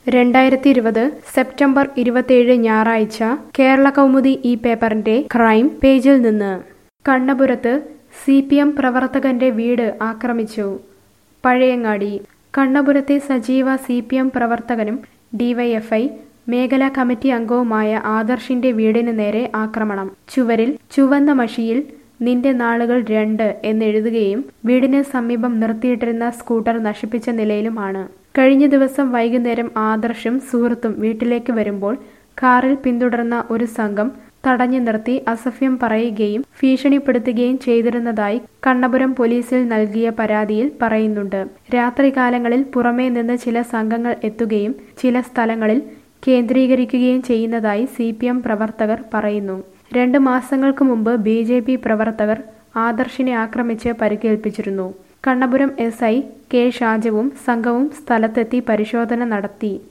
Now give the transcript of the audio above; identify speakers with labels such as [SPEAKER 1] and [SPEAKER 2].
[SPEAKER 1] രണ്ടായിരത്തി ഇരുപത് സെപ്റ്റംബർ ഇരുപത്തിയേഴ് ഞായറാഴ്ച കേരള കൗമുദി ഈ പേപ്പറിന്റെ ക്രൈം പേജിൽ നിന്ന് കണ്ണപുരത്ത് സി പി എം പ്രവർത്തകന്റെ വീട് ആക്രമിച്ചു പഴയങ്ങാടി കണ്ണപുരത്തെ സജീവ സി പി എം പ്രവർത്തകനും ഡിവൈഎഫ്ഐ മേഖലാ കമ്മിറ്റി അംഗവുമായ ആദർശിന്റെ വീടിന് നേരെ ആക്രമണം ചുവരിൽ ചുവന്ന മഷിയിൽ നിന്റെ നാളുകൾ രണ്ട് എന്നെഴുതുകയും വീടിന് സമീപം നിർത്തിയിട്ടിരുന്ന സ്കൂട്ടർ നശിപ്പിച്ച നിലയിലുമാണ് കഴിഞ്ഞ ദിവസം വൈകുന്നേരം ആദർശും സുഹൃത്തും വീട്ടിലേക്ക് വരുമ്പോൾ കാറിൽ പിന്തുടർന്ന ഒരു സംഘം തടഞ്ഞു നിർത്തി അസഭ്യം പറയുകയും ഭീഷണിപ്പെടുത്തുകയും ചെയ്തിരുന്നതായി കണ്ണപുരം പോലീസിൽ നൽകിയ പരാതിയിൽ പറയുന്നുണ്ട് രാത്രികാലങ്ങളിൽ പുറമേ നിന്ന് ചില സംഘങ്ങൾ എത്തുകയും ചില സ്ഥലങ്ങളിൽ കേന്ദ്രീകരിക്കുകയും ചെയ്യുന്നതായി സി പി എം പ്രവർത്തകർ പറയുന്നു രണ്ട് മാസങ്ങൾക്ക് മുമ്പ് ബി ജെ പി പ്രവർത്തകർ ആദർശിനെ ആക്രമിച്ച് പരിക്കേൽപ്പിച്ചിരുന്നു കണ്ണപുരം എസ് ഐ കെ ഷാജവും സംഘവും സ്ഥലത്തെത്തി പരിശോധന നടത്തി